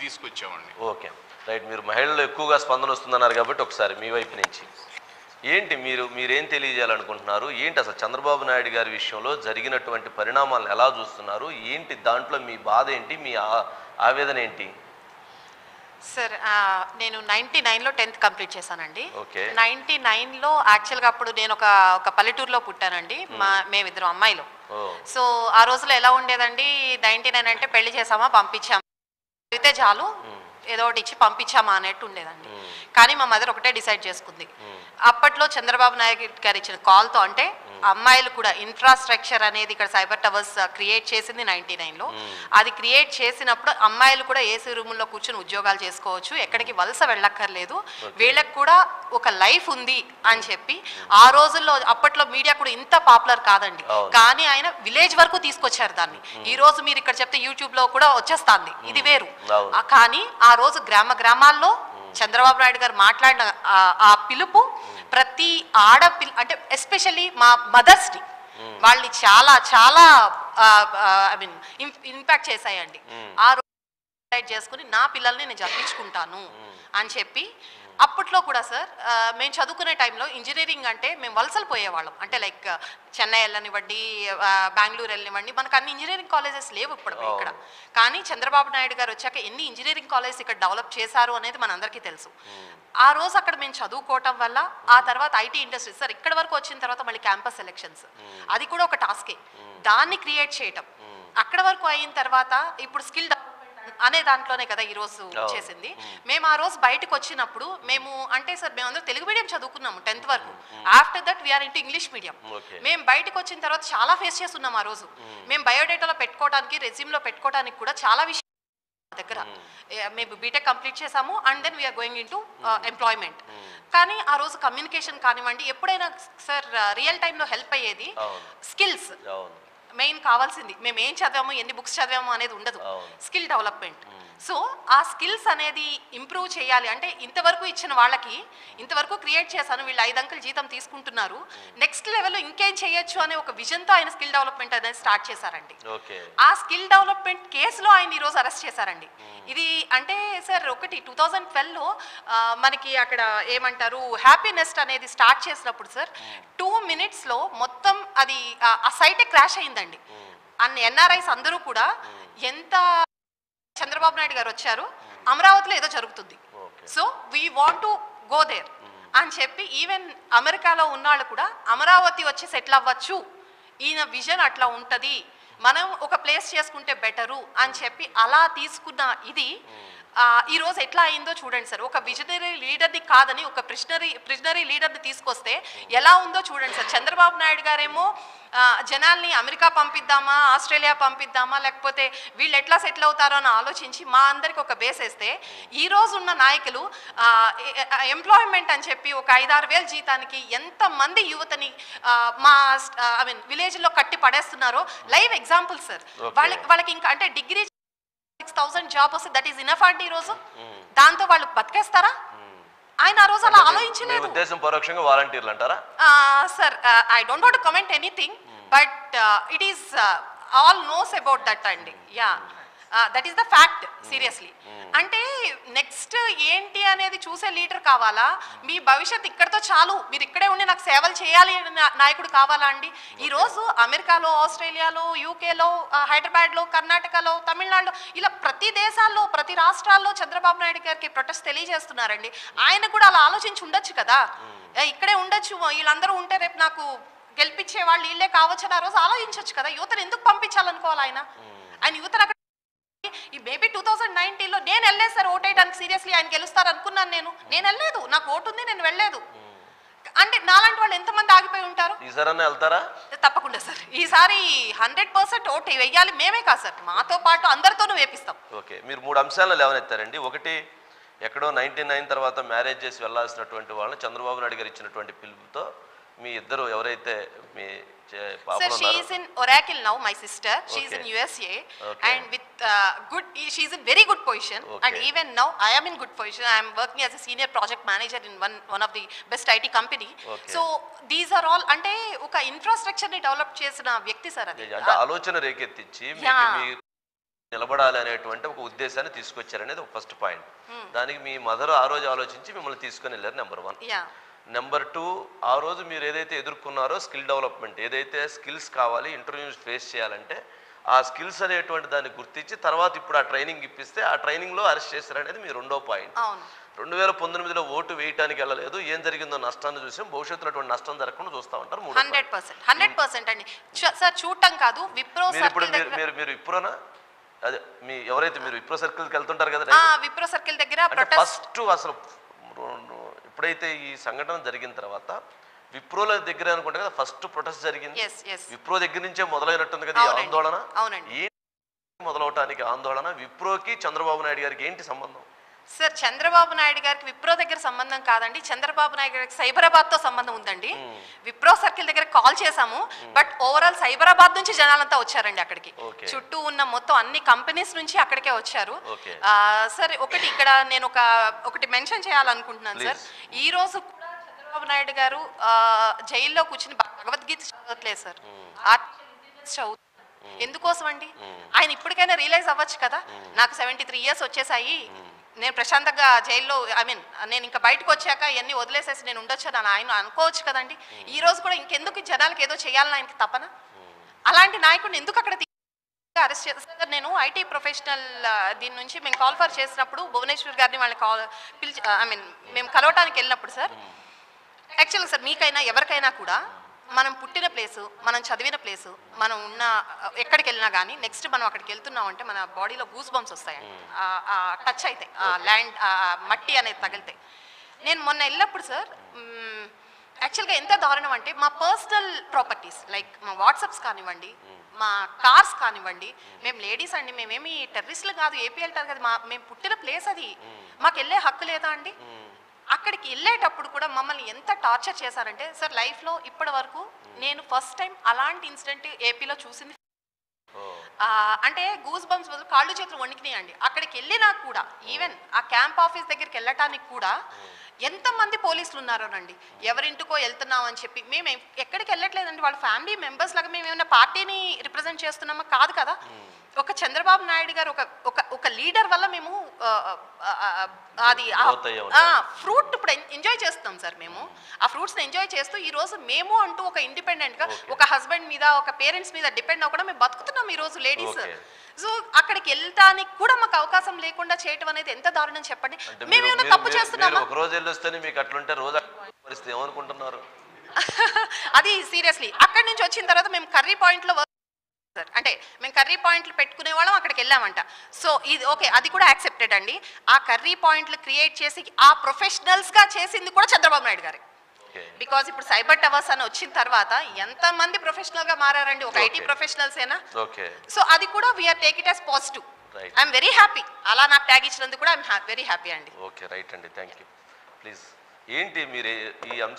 తీసుకొచ్చామండి okay right మీరు మహిళలు ఎక్కువగా స్పందన వస్తుందన్నారు కాబట్టి ఒకసారి మీ వైపు నుంచి ఏంటి మీరు మీరేం తెలియజేయాలనుకుంటున్నారు ఏంటి అసలు చంద్రబాబు నాయుడు గారి విషయంలో జరిగినటువంటి పరిణామాలను ఎలా చూస్తున్నారు ఏంటి దాంట్లో మీ బాధ ఏంటి మీ ఆ- ఆవేదన ఏంటి సార్ ఆ, నేను నైంటీ నైన్లో టెన్త్ కంప్లీట్ చేశానండి ఓకే. నైంటీ నైన్లో యాక్చువల్గా అప్పుడు నేను ఒక ఒక పల్లెటూరులో పుట్టానండి మా మేమిద్దరం అమ్మాయిలు ఓ సో ఆ రోజులో ఎలా ఉండేదండి నైంటీ నైన్ అంటే పెళ్లి చేసామా పంపించామా అయితే చాలు ఏదో ఒకటి ఇచ్చి పంపించామా అన్నట్టు ఉండేదండి కానీ మా మదర్ ఒకటే డిసైడ్ చేసుకుంది అప్పట్లో చంద్రబాబు నాయుడు గారు ఇచ్చిన కాల్తో అంటే అమ్మాయిలు కూడా ఇన్ఫ్రాస్ట్రక్చర్ అనేది ఇక్కడ సైబర్ టవర్స్ క్రియేట్ చేసింది నైన్టీ నైన్లో అది క్రియేట్ చేసినప్పుడు అమ్మాయిలు కూడా ఏసీ రూముల్లో కూర్చొని ఉద్యోగాలు చేసుకోవచ్చు ఎక్కడికి వలస వెళ్ళక్కర్లేదు వీళ్ళకి కూడా ఒక లైఫ్ ఉంది అని చెప్పి ఆ రోజుల్లో అప్పట్లో మీడియా కూడా ఇంత పాపులర్ కాదండి అవును. కానీ ఆయన విలేజ్ వరకు తీసుకొచ్చారు దాన్ని ఈ రోజు మీరు ఇక్కడ చెప్తే యూట్యూబ్ లో కూడా వచ్చేస్తాంది ఇది వేరు అవును. ఆ కానీ ఆ రోజు గ్రామ గ్రామాల్లో చంద్రబాబు నాయుడు గారు మాట్లాడిన ఆ- ఆ పిలుపు ప్రతి ఆడపిల్ల అంటే ఎస్పెషల్లీ మా మదర్స్ ని వాళ్ళని చాలా చాలా ఐ మీన్ ఇంపాక్ట్ చేశాయండి ఆ రోజు డిసైడ్ చేసుకుని నా పిల్లల్ని నేను చదివించుకుంటాను అని చెప్పి అప్పట్లో కూడా సార్ ఆ, మేము చదువుకునే టైంలో ఇంజనీరింగ్ అంటే మేము వలసలు పోయేవాళ్ళం అంటే లైక్ చెన్నై వెళ్ళనివ్వండి ఆ, బెంగళూరు వెళ్ళనివ్వండి మనకు అన్ని ఇంజనీరింగ్ కాలేజెస్ లేవు ఇప్పుడు ఇక్కడ కానీ చంద్రబాబు నాయుడు గారు వచ్చాక ఎన్ని ఇంజనీరింగ్ కాలేజెస్ ఇక్కడ డెవలప్ చేశారు అనేది మనందరికీ తెలుసు ఆ రోజు అక్కడ మేము చదువుకోవటం వల్ల ఆ తర్వాత ఐటీ ఇండస్ట్రీ సార్ ఇక్కడ వరకు వచ్చిన తర్వాత మళ్ళీ క్యాంపస్ సెలెక్షన్స్ అది కూడా ఒక టాస్కే దాన్ని క్రియేట్ చేయటం అక్కడ వరకు అయిన తర్వాత ఇప్పుడు స్కిల్ డెవలప్మెంట్ అనే దాంట్లోనే కదా ఈ రోజు చేసింది మేము ఆ రోజు బయటకు వచ్చినప్పుడు మేము అంటే సార్ మేము అందరూ తెలుగు మీడియం చదువుకున్నాము టెన్త్ వరకు after that we are into English medium Okay. మేము బయటకు వచ్చిన తర్వాత చాలా ఫేస్ చేస్తున్నాం ఆ రోజు మేము బయోడేటాలో పెట్టుకోవడానికి రెజ్యూమ్ లో పెట్టుకోవడానికి కూడా చాలా విషయం మా దగ్గర ఏ, మేము బీటెక్ కంప్లీట్ చేసాము and then we are going into employment కానీ ఆ రోజు కమ్యూనికేషన్ కానివ్వండి ఎప్పుడైనా సార్ రియల్ టైంలో హెల్ప్ అయ్యేది అవును. స్కిల్స్ అవును మెయిన్ కావాల్సింది మేము ఏం చదివాము ఎన్ని బుక్స్ చదివాము అనేది ఉండదు అవును. స్కిల్ డెవలప్మెంట్ సో ఆ స్కిల్స్ అనేది ఇంప్రూవ్ చేయాలి అంటే ఇంతవరకు ఇచ్చిన వాళ్ళకి ఇంతవరకు క్రియేట్ చేశాను వీళ్ళు ఐదు అంకెలు జీతం తీసుకుంటున్నారు నెక్స్ట్ లెవెల్లో ఇంకేం చేయొచ్చు అనే ఒక విజన్తో ఆయన స్కిల్ డెవలప్మెంట్ అనేది స్టార్ట్ చేశారండి ఓకే ఆ స్కిల్ డెవలప్మెంట్ కేసులో ఆయన ఈరోజు అరెస్ట్ చేశారండి ఇది అంటే సార్ ఒకటి టూ థౌజండ్ ట్వెల్వ్లో మనకి అక్కడ ఏమంటారు హ్యాపీనెస్ట్ అనేది స్టార్ట్ చేసినప్పుడు సార్ టూ మినిట్స్లో మొత్తం అది ఆ- ఆ సైటే క్రాష్ అయిందండి అన్ని ఎన్ఆర్ఐస్ అందరూ కూడా ఎంత చంద్రబాబు నాయుడు గారు వచ్చారు అమరావతిలో ఏదో జరుగుతుంది okay so we want to go there అని చెప్పి ఈవెన్ అమెరికాలో ఉన్నవాళ్ళు కూడా అమరావతి వచ్చి సెటిల్ అవ్వచ్చు ఈయన విజన్ అట్లా ఉంటుంది మనం ఒక ప్లేస్ చేసుకుంటే బెటరు అని చెప్పి అలా తీసుకున్న ఇది ఆ, ఈ రోజు ఎట్లా అయిందో చూడండి సార్ ఒక విజనరీ లీడర్ని కాదని ఒక ప్రిజనరీ ప్రిజనరీ లీడర్ని తీసుకొస్తే ఎలా ఉందో చూడండి సార్ చంద్రబాబు నాయుడు గారేమో ఆ, జనాల్ని అమెరికా పంపిద్దామా ఆస్ట్రేలియా పంపిద్దామా లేకపోతే వీళ్ళు ఎట్లా సెటిల్ అవుతారో అని ఆలోచించి మా అందరికి ఒక బేస్ వేస్తే ఈ రోజు ఉన్న నాయకులు ఎంప్లాయ్మెంట్ అని చెప్పి ఒక ఐదారు వేల జీతానికి ఎంతమంది యువతని ఆ, మా ఐ మీన్ విలేజ్లో కట్టి పడేస్తున్నారో లైవ్ ఎగ్జాంపుల్ సార్ Okay. వాళ్ళకి వాళ్ళకి ఇంకా అంటే డిగ్రీ సిక్స్ థౌసండ్ జాబ్ వస్తే దట్ ఈస్ ఇనఫ్ అండి ఈ రోజు దాంతో వాళ్ళు బతికేస్తారా ఆయన ఆ రోజు అలా మీ ఆలోచించలేదు ఉద్దేశం పరోక్షంగా వాలంటీర్లు అంటారా sir I don't want comment anything but it is all knows about that అండి yeah that is the fact seriously అంటే నెక్స్ట్ ఏంటి అనేది చూసే లీడర్ కావాలా మీ భవిష్యత్ ఇక్కడతో చాలు మీరు ఇక్కడే ఉండి నాకు సేవలు చేయాలి అనే నా- నాయకుడు కావాలా అండి ఈ రోజు అమెరికాలో ఆస్ట్రేలియాలో యూకేలో హైదరాబాద్లో కర్ణాటకలో తమిళనాడులో ఇలా ప్రతి దేశాల్లో ప్రతి రాష్ట్రాల్లో చంద్రబాబు నాయుడు గారికి ప్రొటెస్ట్ తెలియజేస్తున్నారండి ఆయన కూడా అలా ఆలోచించి ఉండొచ్చు కదా ఏ, ఇక్కడే ఉండొచ్చు వీళ్ళందరూ ఉంటే రేపు నాకు గెలిపించే వాళ్ళు వీళ్ళే కావచ్చు అని ఆ రోజు ఆలోచించవచ్చు కదా యువతను ఎందుకు పంపించాలనుకోవాలి ఆయన ఆయన యువతను అక్కడ ఈ మేబీ టూ థౌజండ్ నైన్టీన్లో నేను వెళ్ళలేదు సార్ ఓటేయడానికి సీరియస్లీ ఆయన గెలుస్తారు అనుకున్నాను నేను నేను వెళ్ళలేదు నాకు ఓటు ఉంది నేను వెళ్ళలేదు అంటే నాలాంటి వాళ్ళు ఎంతమంది ఆగిపోయి ఉంటారు ఈసారన్నా వెళ్తారా తప్పకుండా సార్ ఈసారి హండ్రెడ్ పర్సెంట్ ఓటు వెయ్యాలి మేమే కాదు సార్ మాతో పాటు అందరితోనూ వేపిస్తాం ఓకే మీరు మూడు అంశాలను లేవనెత్తారండి ఒకటి ఎక్కడో నైన్టీ నైన్ తర్వాత మ్యారేజ్ చేసి వెళ్ళాల్సినటువంటి వాళ్ళని చంద్రబాబు నాయుడు గారు ఇచ్చినటువంటి పిలుపుతో మీ ఇద్దరు ఎవరైతే మీ చే- Sir, పాపలు she ఉన్నారో is in Oracle now, my sister. She is in Okay. USA Okay. and with uh, good, she is in very good position. And Okay. even now, I am in good position. I am working as a senior project manager in one one of the best IT company. Okay. So these are all అంటే ఒక infrastructure ని develop చేసిన వ్యక్తి sir అది అంటే ఆలోచన రేకెత్తించి మీకు Yeah. మీ నిలబడాలి అనేటువంటి ఒక ఉద్దేశాన్ని తీసుకొచ్చారనేది ఒక ఫస్ట్ పాయింట్ దానికి మీ మదర్ ఆ రోజు ఆలోచించి మిమ్మల్ని తీసుకొని వెళ్ళారు నెంబర్ వన్ యా నెంబర్ టూ ఆ రోజు మీరు ఏదైతే ఎదుర్కొన్నారో స్కిల్ డెవలప్మెంట్ ఏదైతే స్కిల్స్ కావాలి ఇంటర్వ్యూస్ ఫేస్ చేయాలంటే ఆ స్కిల్స్ అనేటువంటి దాన్ని గుర్తించి తర్వాత ఇప్పుడు ఆ ట్రైనింగ్ ఇప్పిస్తే ఆ ట్రైనింగ్లో అరెస్ట్ చేశారనేది మీ రెండో పాయింట్ అవును రెండు వేల పంతొమ్మిదిలో ఓటు వేయటానికి వెళ్ళలేదు ఏం జరిగిందో నష్టాన్ని చూసాం భవిష్యత్తులో అటువంటి నష్టం జరగకుండా చూస్తూ ఉంటారు మూడో point. Hundred percent hundred percent అండి చ- సార్ చూడటం కాదు విప్రో మీరు ఇప్పుడు సర్కిల్ మీరు దగ్గర మీరు మీరు ఇప్పురోనా అదే మీ ఎవరైతే మీరు ఇప్రో సర్కిల్కి వెళ్తుంటారు కదా ఆ, విప్రో సర్కిల్ దగ్గర అంటే ప్రొటెస్ట్ ఫస్ట్ అసలు రెండు- ఎప్పుడైతే ఈ సంఘటన జరిగిన తర్వాత విప్రోల దగ్గర అనుకుంటే కదా ఫస్ట్ ప్రొటెస్ట్ జరిగింది ఎస్ ఎస్ విప్రో దగ్గర నుంచే మొదలైనట్టుంది కదా ఈ అవునండి. ఆందోళన అవునండి. ఏంటి మొదలవటానికి ఆందోళన విప్రోకి చంద్రబాబు నాయుడు గారికి ఏంటి సంబంధం సార్ చంద్రబాబు నాయుడు గారికి విప్రో దగ్గర సంబంధం కాదండి చంద్రబాబు నాయుడు గారికి సైబరాబాద్ తో సంబంధం ఉందండి విప్రో సర్కిల్ దగ్గర కాల్ చేశాము బట్ ఓవరాల్ సైబరాబాద్ నుంచి జనాలంతా వచ్చారండి అక్కడికి Okay. చుట్టూ ఉన్న మొత్తం అన్ని కంపెనీస్ నుంచి అక్కడికే వచ్చారు Okay. ఆ, సార్ ఒకటి ఇక్కడ నేను ఒక ఒకటి మెన్షన్ చేయాలనుకుంటున్నాను సార్ ఈ రోజు కూడా చంద్రబాబు నాయుడు గారు ఆ, జైల్లో కూర్చుని భగవద్గీత చదవట్లేదు సార్ ఆర్టికల్ ఇంటెలిజెన్స్ చదువుతున్నారు ఎందుకోసం అండి ఆయన ఇప్పటికైనా రియలైజ్ అవ్వచ్చు కదా నాకు సెవెంటీ త్రీ ఇయర్స్ వచ్చేసాయి నేను ప్రశాంతంగా జైల్లో ఐ మీన్ నేను ఇంకా బయటకు వచ్చాక ఇవన్నీ వదిలేసేసి నేను ఉండొచ్చు అని ఆయన అనుకోవచ్చు కదండి ఈ రోజు కూడా ఇంకెందుకు ఈ జనాలకి ఏదో చేయాలని ఆయనకి తపన అలాంటి నాయకుడిని ఎందుకు అక్కడ అరెస్ట్ చేస్తారు నేను ఐటీ ప్రొఫెషనల్ దీని నుంచి మేము కాల్ ఫర్ చేసినప్పుడు భువనేశ్వర్ గారిని వాళ్ళని కాల్ పిలిచి ఐ మీన్ మేము కలవటానికి వెళ్ళినప్పుడు సార్ యాక్చువల్గా సార్ మీకైనా ఎవరికైనా కూడా మనం పుట్టిన ప్లేసు మనం చదివిన ప్లేసు మనం ఉన్న ఎక్కడికి వెళ్ళినా కానీ నెక్స్ట్ మనం అక్కడికి వెళ్తున్నాం అంటే మన బాడీలో గూస్ బంప్స్ వస్తాయండి టచ్ అవుతాయి ఆ ల్యాండ్ మట్టి అనేది తగిలితాయి నేను మొన్న వెళ్ళినప్పుడు సార్ మ్, యాక్చువల్గా ఎంత దారుణం అంటే మా పర్సనల్ ప్రాపర్టీస్ లైక్ మా వాట్సాప్స్ కానివ్వండి మా కార్స్ కానివ్వండి మేము లేడీస్ అండి మేమేమి టెర్రరిస్టులు కాదు ఏపీ వెళ్తారు కదా మా మేము పుట్టిన ప్లేస్ అది మాకు వెళ్ళే హక్కు లేదా అండి అక్కడికి వెళ్ళేటప్పుడు కూడా మమ్మల్ని ఎంత టార్చర్ చేశారంటే సార్ లైఫ్లో ఇప్పటి వరకు నేను ఫస్ట్ టైం అలాంటి ఇన్సిడెంట్ ఏపీలో చూసింది ఓ, ఆ, అంటే గూస్ బంప్స్ బదులు కాళ్ళు చేతులు వణికినాయండి అక్కడికి వెళ్ళినా కూడా ఈవెన్ ఆ క్యాంప్ ఆఫీస్ దగ్గరికి వెళ్ళటానికి కూడా ఎంతమంది పోలీసులు ఉన్నారోనండి ఎవరింటికో వెళ్తున్నాం అని చెప్పి మేము ఎం- ఎక్కడికి వెళ్ళట్లేదండి వాళ్ళ ఫ్యామిలీ మెంబర్స్ లాగా మేము ఏమైనా పార్టీని రిప్రజెంట్ చేస్తున్నామా కాదు కదా ఒక చంద్రబాబు నాయుడు గారు ఒక ఒక ఒక లీడర్ వల్ల మేము ఆ, ఆ, ఆ, అది Growth అయ్యే ఉంటాం. ఫ్రూట్ ఇప్పుడు ఎంజాయ్ చేస్తాం సార్ మేము ఆ ఫ్రూట్స్ని ఎంజాయ్ చేస్తూ ఈ రోజు మేము అంటూ ఒక ఇండిపెండెంట్ గా Okay. ఒక హస్బెండ్ మీద ఒక పేరెంట్స్ మీద డిపెండ్ అవ్వకుండా మేము బతుకుతున్నాం ఈ రోజు లేడీస్ Okay. సో అక్కడికి వెళ్ళటానికి కూడా మాకు అవకాశం లేకుండా చేయటం అనేది ఎంత దారుణం చెప్పండి అంటే మేము మీరు ఏమైనా మీరు- తప్పు మీరు- చేస్తున్నామా మీరు ఒక రోజు వెళ్ళొస్తేనే మీకు అట్లుంటే రోజు పరిస్థితి ఏమనుకుంటున్నారు అది సీరియస్లీ అక్కడి నుంచి వచ్చిన తర్వాత మేము కర్రీ పాయింట్ లో work సార్ అంటే మేము కర్రీ పాయింట్లు పెట్టుకునే వాళ్ళం అక్కడికి వెళ్ళామంట సో ఇది ఓకే అది కూడా యాక్సెప్టెడ్ అండి ఆ కర్రీ పాయింట్లు క్రియేట్ చేసి ఆ ప్రొఫెషనల్స్ గా చేసింది కూడా చంద్రబాబు నాయుడు గారే ఓకే బికాజ్ ఇప్పుడు సైబర్ టవర్స్ అని వచ్చిన తర్వాత ఎంత మంది ప్రొఫెషనల్ గా మారారండి ఒక ఐటీ Okay. ప్రొఫెషనల్స్ ఏనా ఓకే సో అది కూడా we're take it as positive Right. I'm very happy అలా నాకు ట్యాగ్ ఇచ్చినందుకు కూడా ఐఎమ్ వెరీ హ్యాపీ అండి ఓకే రైట్ అండి థ్యాంక్ యూ ప్లీజ్ ఏంటి మీరు ఈ అంశం